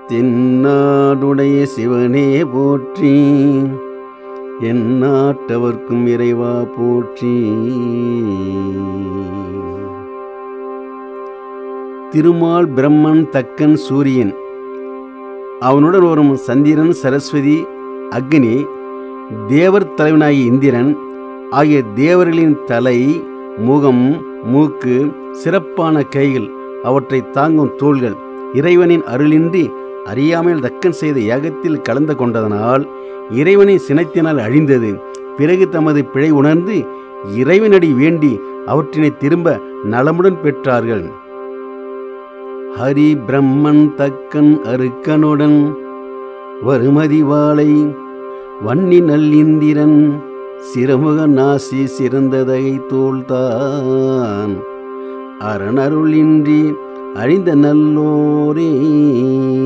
தென்னாடுடைய சிவனே போற்றி என் நாட்டவர்க்கும் இறைவா போற்றி திருமால் பிரம்மன் தக்கன் சூரியன் அவனுடன் வரும் சந்திரன் சரஸ்வதி அக்னி தேவர் தலைவனாகிய இந்திரன் ஆகிய தேவர்களின் தலை முகம் மூக்கு சிறப்பான கைகள் அவற்றை தாங்கும் தோள்கள் இறைவனின் அருளின்றி அறியாமல் தக்கன் செய்த யாகத்தில் கலந்து கொண்டதனால் இறைவனின் சினத்தினால் அழிந்தது பிறகு தமது பிழை உணர்ந்து இறைவனடி வேண்டி அவற்றினை திரும்ப நலமுடன் பெற்றார்கள் ஹரி பிரம்மன் தக்கன் அருக்கனுடன் வருமதி வாளை வன்னி நல்லிந்திரன் சிறமுக நாசி சிறந்ததை தோல்தான் அரணருளின்றி அழிந்த நல்லோரே